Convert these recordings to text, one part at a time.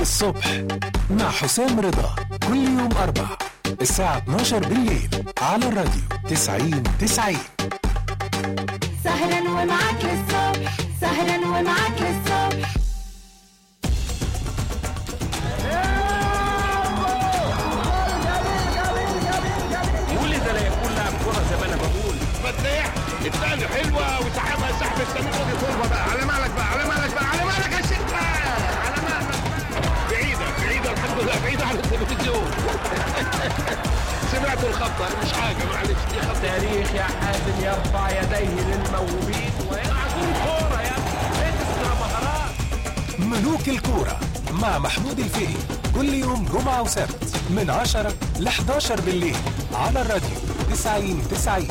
الصبح مع حسام رضا كل يوم أربع الساعة 12 بالليل على الراديو 90 90 سهرا ومعاك للصبح سهرا ومعاك للصبح قول ده لا يكون لاعب كرة زي ما انا بقول فتاح الثاني حلوه وسحبها سحب السمير ودي طولها بقى على مالك بقى على مالك بقى على مالك يا شيخ بقى على مالك بقى. بعيده بعيده الحمد لله بعيده عن التلفزيون سمعت الخطه مش حاجه معلش دي خطه تاريخ يا حازم يرفع يديه للموهوبين ويلعبون كورة يا ابني اكسترا مهارات ملوك الكورة مع محمود الفقي كل يوم جمعة وسبت من 10 ل 11 بالليل على الراديو 90 90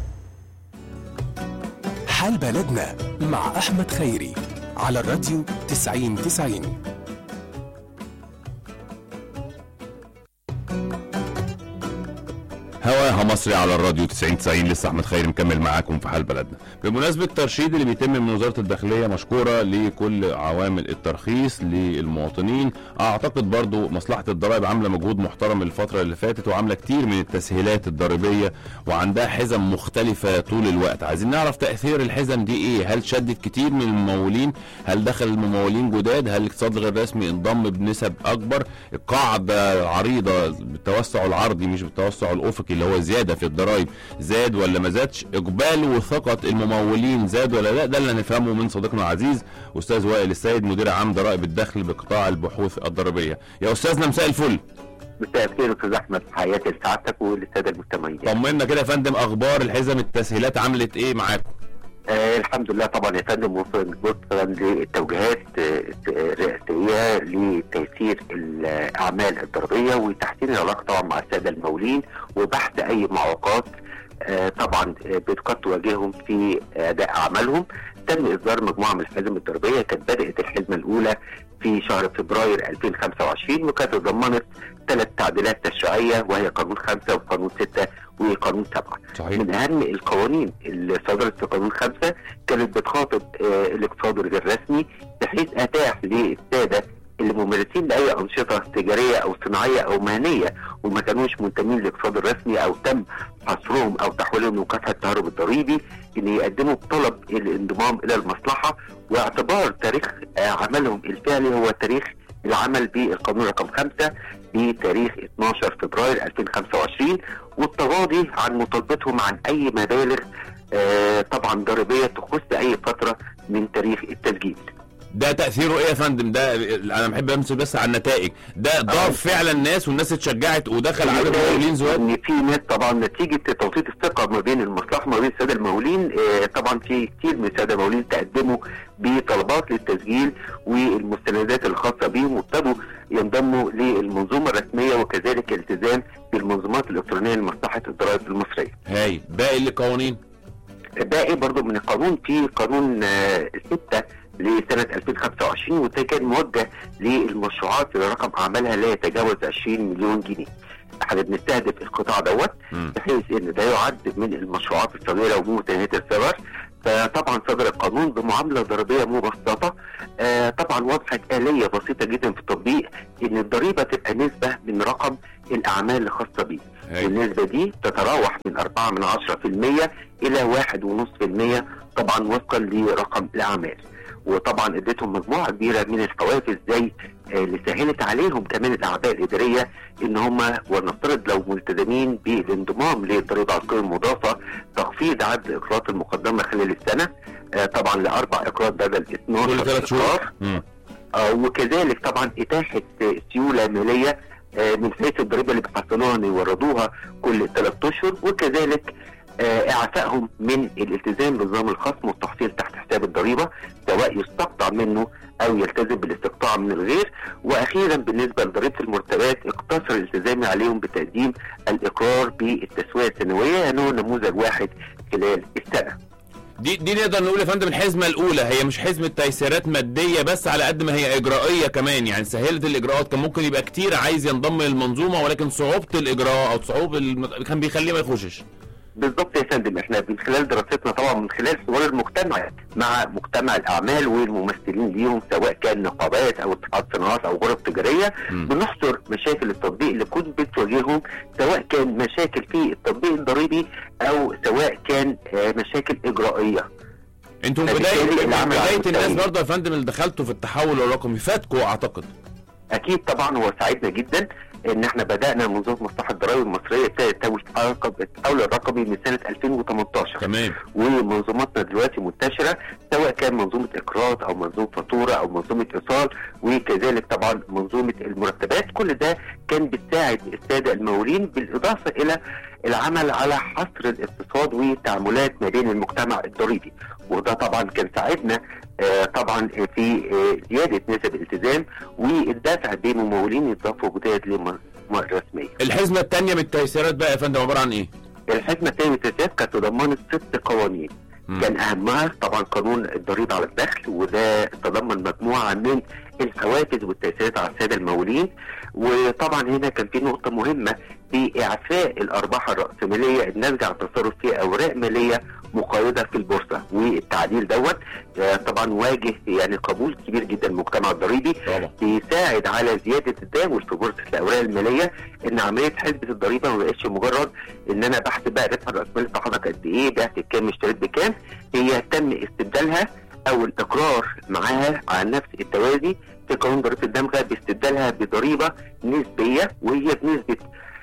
حال بلدنا مع أحمد خيري على الراديو 90 90 هواها مصري على الراديو 90 90 لسه احمد خيري مكمل معاكم في حال بلدنا بمناسبه الترشيد اللي بيتم من وزاره الداخليه مشكوره لكل عوامل الترخيص للمواطنين اعتقد برضو مصلحه الضرائب عامله مجهود محترم الفتره اللي فاتت وعامله كتير من التسهيلات الضريبيه وعندها حزم مختلفه طول الوقت عايزين نعرف تاثير الحزم دي ايه هل شدت كتير من الممولين هل دخل الممولين جداد هل الاقتصاد الغير رسمي انضم بنسب اكبر القاعده عريضه بالتوسع العرضي مش بالتوسع الافقي اللي هو زياده في الضرائب زاد ولا ما زادش اقبال وثقه الممولين زاد ولا لا ده اللي هنفهمه من صديقنا العزيز استاذ وائل السيد مدير عام ضرائب الدخل بقطاع البحوث الضريبيه يا استاذنا مساء الفل مساء الخير استاذ احمد حياتي لسعادتك وللساده المستمعين. طمنا كده يا فندم اخبار الحزم التسهيلات عملت ايه معاكم آه الحمد لله طبعا يا فندم وفقا وفقاً للتوجيهات آه، الرئاسيه لتيسير الاعمال الضريبيه وتحسين العلاقه طبعا مع الساده المولين وبحث اي معوقات آه طبعا آه، قد تواجههم في اداء اعمالهم تم اصدار مجموعه من الحزم الضريبيه كانت بدات الحزمه الاولى في شهر فبراير 2025 وكانت تضمنت ثلاث تعديلات تشريعيه وهي قانون خمسه وقانون سته وقانون سبعه. صحيح من اهم القوانين اللي صدرت في قانون خمسه كانت بتخاطب آه، الاقتصاد الغير رسمي بحيث اتاح للساده اللي ممارسين لاي انشطه تجاريه او صناعيه او مهنيه وما كانوش منتمين للاقتصاد الرسمي او تم حصرهم او تحويلهم لمكافحه التهرب الضريبي ان يقدموا طلب الانضمام الى المصلحه واعتبار تاريخ آه، عملهم الفعلي هو تاريخ العمل بالقانون رقم خمسة بتاريخ 12 فبراير 2025 والتغاضي عن مطالبتهم عن اي مبالغ آه، طبعا ضريبيه تخص اي فتره من تاريخ التسجيل. ده تاثيره ايه يا فندم ده انا بحب امسك بس على النتائج ده ضاف فعلا الناس والناس اتشجعت ودخل عدد ممولين زواد ان في ناس طبعا نتيجه توطيد الثقه ما بين المصلحه وما بين الساده المقاولين آه، طبعا في كتير من الساده المقاولين تقدموا بطلبات للتسجيل والمستندات الخاصه بهم وابتدوا ينضموا للمنظومه الرسميه وكذلك الالتزام بالمنظومات الالكترونيه لمصلحه الضرائب المصريه. هاي باقي القوانين باقي برضو من القانون في قانون آه، ستة لسنة 2025 وده كان موجه للمشروعات اللي رقم أعمالها لا يتجاوز 20 مليون جنيه. احنا بنستهدف القطاع دوت مم. بحيث ان ده يعد من المشروعات الصغيره ومتناهيه الصغر فطبعا صدر القانون بمعامله ضريبيه مبسطه آه طبعا وضحت اليه بسيطه جدا في التطبيق ان الضريبه تبقى نسبه من رقم الاعمال الخاصه بيه هاي النسبة دي تتراوح من 4 من 10% إلى 1.5% طبعا وفقا لرقم الأعمال وطبعا اديتهم مجموعة كبيرة من الحوافز زي آه، اللي سهلت عليهم كمان الأعباء الإدارية إن هم ونفترض لو ملتزمين بالانضمام للضريبة على القيمة المضافة تخفيض عدد الإقراضات المقدمة خلال السنة آه، طبعا لأربع إقراض بدل 12 كل ثلاث شهور إقراض. مم. آه، وكذلك طبعا اتاحه آه، سيوله ماليه آه، من حيث الضريبه اللي بيحصلوها ان يوردوها كل ثلاث اشهر وكذلك آه، اعفائهم من الالتزام بنظام الخصم والتحصيل تحت حساب الضريبه سواء يستقطع منه او يلتزم بالاستقطاع من الغير واخيرا بالنسبه لضريبه المرتبات اقتصر الالتزام عليهم بتقديم الاقرار بالتسويه السنويه يعني هو نموذج واحد خلال السنه دي دي نقدر نقول يا فندم الحزمه الاولى هي مش حزمه تيسيرات ماديه بس على قد ما هي اجرائيه كمان يعني سهلت الاجراءات كان ممكن يبقى كتير عايز ينضم للمنظومه ولكن صعوبه الاجراء او صعوبه الم... كان بيخليه ما يخشش بالضبط يا فندم احنا من خلال دراستنا طبعا من خلال حوار المجتمع مع مجتمع الاعمال والممثلين ليهم سواء كان نقابات او اتحاد صناعات او غرف تجاريه مم. بنحصر مشاكل التطبيق اللي كنت بتواجههم سواء كان مشاكل في التطبيق الضريبي او سواء كان آه، مشاكل اجرائيه انتوا من فبالتالي بدايه من العمل على بدايه الناس المستوى. برضه يا فندم اللي دخلتوا في التحول الرقمي فاتكوا اعتقد اكيد طبعا هو ساعدنا جدا ان احنا بدانا منظومه مصلحه الضرائب المصريه ابتدت تتوج التحول الرقمي من سنه 2018 تمام ومنظوماتنا دلوقتي منتشره سواء كان منظومه اقراض او منظومه فاتوره او منظومه ايصال وكذلك طبعا منظومه المرتبات كل ده كان بتساعد الساده الممولين بالاضافه الى العمل على حصر الاقتصاد والتعاملات ما بين المجتمع الضريبي وده طبعا كان ساعدنا آه، طبعا في آه، زياده نسب الالتزام والدفع بممولين يضافوا جداد للمنظومه الرسميه. الحزمه الثانيه من التيسيرات بقى يا فندم عباره عن ايه؟ الحزمه الثانيه للتسيير كانت تضمنت ست قوانين مم. كان اهمها طبعا قانون الضريبه على الدخل وده تضمن مجموعه من الحوافز والتاثيرات على الساده الممولين وطبعا هنا كان في نقطه مهمه في اعفاء الارباح الراسماليه الناتجه عن التصرف في اوراق ماليه مقيده في البورصه والتعديل دوت آه، طبعا واجه يعني قبول كبير جدا من المجتمع الضريبي طبعا بيساعد على زياده التداول في بورصه الاوراق الماليه ان عمليه حسبه الضريبه ما بقتش مجرد ان انا بحسب بقى ربح الراسمالي بتاع حضرتك قد ايه بعت بكام اشتريت بكام هي تم استبدالها او الاقرار معاها على نفس التوازي في قانون ضريبه الدمغه باستبدالها بضريبه نسبيه وهي بنسبه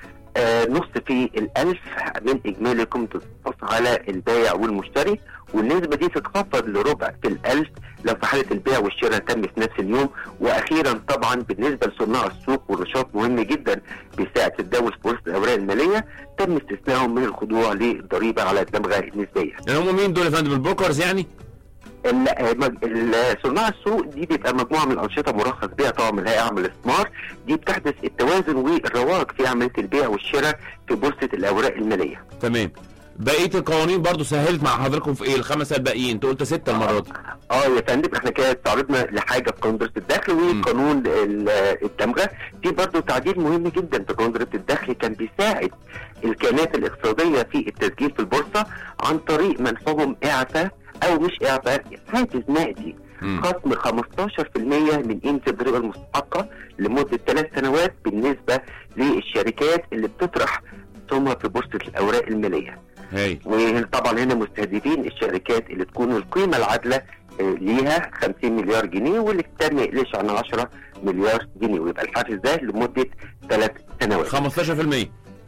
آه نص في الألف من إجمالي قيمة الصرف على البائع والمشتري والنسبة دي تتخفض لربع في الألف لو في حالة البيع والشراء تم في نفس اليوم وأخيرا طبعا بالنسبة لصناع السوق والنشاط مهم جدا بيساعد في التداول في بورصة الأوراق المالية تم استثنائهم من الخضوع للضريبة على الدمغة النسبية. يعني هم مين دول يا فندم البروكرز يعني؟ ال- مج- ال- صناع السوق دي بيبقى مجموعه من الانشطه مرخص بها طبعا من الهيئه العامه للاستثمار دي بتحدث التوازن والرواج في عمليه البيع والشراء في بورصه الاوراق الماليه. تمام بقيه القوانين برضو سهلت مع حضراتكم في ايه الخمسه الباقيين انت قلت سته المره دي اه يا فندم احنا كده تعرضنا لحاجه في قانون ضريبه الدخل وقانون ال- الدمغه في برضه تعديل مهم جدا في قانون ضريبه الدخل كان بيساعد الكيانات الاقتصاديه في التسجيل في البورصه عن طريق منحهم اعفاء او مش اعفاء حافز نقدي مم. خصم 15% من قيمه الضريبه المستحقه لمده ثلاث سنوات بالنسبه للشركات اللي بتطرح ثم في بورصه الاوراق الماليه. هاي وطبعا هنا مستهدفين الشركات اللي تكون القيمه العادله آه، ليها 50 مليار جنيه واللي تم يقلش عن 10 مليار جنيه ويبقى الحافز ده لمده ثلاث سنوات 15%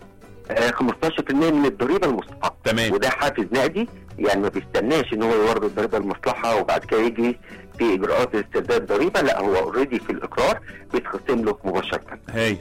آه، 15% من الضريبه المستحقه تمام وده حافز نقدي يعني ما بيستناش ان هو يورد الضريبه المصلحه وبعد كده يجري في اجراءات استرداد الضريبه لا هو اوريدي في الاقرار بيتخصم له مباشره هاي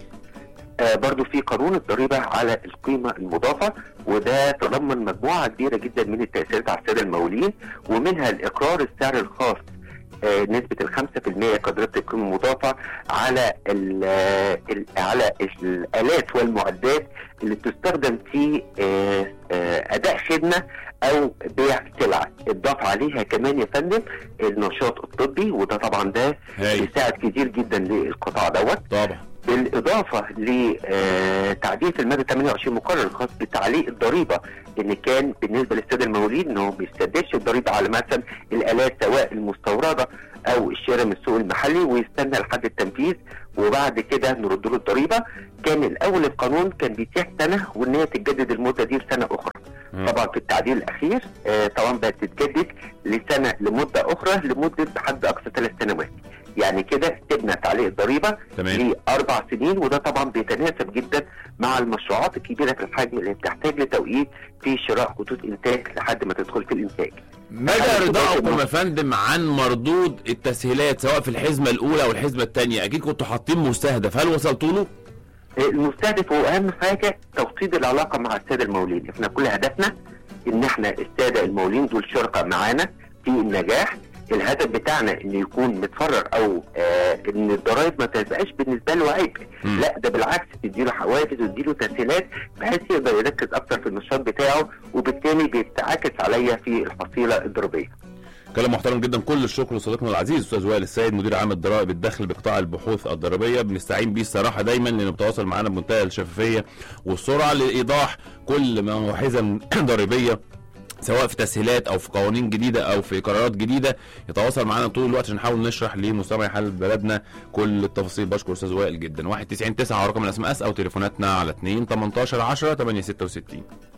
آه برضو في قانون الضريبة على القيمة المضافة وده تضمن مجموعة كبيرة جدا من التأثيرات على السادة المولين ومنها الإقرار السعر الخاص آه نسبة الخمسة في المية كضريبة القيمة المضافة على ال ال على الآلات والمعدات اللي بتستخدم في آه آه أداء خدمة أو بيع سلعة إضاف عليها كمان يا فندم النشاط الطبي وده طبعا ده هاي بيساعد كتير جدا للقطاع دوت طبعا بالاضافه لتعديل في الماده 28 مقرر الخاص بتعليق الضريبه ان كان بالنسبه للساده الممولين انه ما بيستدش الضريبه على مثلا الالات سواء المستورده او الشراء من السوق المحلي ويستنى لحد التنفيذ وبعد كده نرد له الضريبه كان الاول القانون كان بيتيح سنه وان هي تتجدد المده دي لسنه اخرى مم. طبعا في التعديل الاخير آه طبعا بقت تتجدد لسنه لمده اخرى لمده بحد اقصى ثلاث سنوات يعني كده سيبنا تعليق الضريبه تمام لاربع سنين وده طبعا بيتناسب جدا مع المشروعات الكبيره في الحجم اللي بتحتاج لتوقيت في شراء خطوط انتاج لحد ما تدخل في الانتاج. مدى رضاكم يا فندم عن مردود التسهيلات سواء في الحزمه الاولى او الحزمه الثانيه اكيد كنتوا حاطين مستهدف هل وصلتوا له؟ المستهدف هو اهم حاجه توطيد العلاقه مع الساده المولين، احنا كل هدفنا ان احنا الساده المولين دول شركاء معانا في النجاح الهدف بتاعنا انه يكون متفرغ او آه ان الضرائب ما تبقاش بالنسبه له عبء مم. لا ده بالعكس تديله حوافز وتديله تسهيلات بحيث يقدر يركز اكتر في النشاط بتاعه وبالتالي بيتعكس عليا في الحصيله الضريبيه كلام محترم جدا كل الشكر لصديقنا العزيز استاذ وائل السيد مدير عام الضرائب الداخل بقطاع البحوث الضريبيه بنستعين بيه الصراحه دايما لانه بيتواصل معانا بمنتهى الشفافيه والسرعه لايضاح كل ما هو حزم ضريبيه سواء في تسهيلات او في قوانين جديده او في قرارات جديده يتواصل معانا طول الوقت عشان نحاول نشرح لمستمعي حال بلدنا كل التفاصيل بشكر استاذ وائل جدا 199 9 رقم الاس ام اس او تليفوناتنا على 2 18 10 866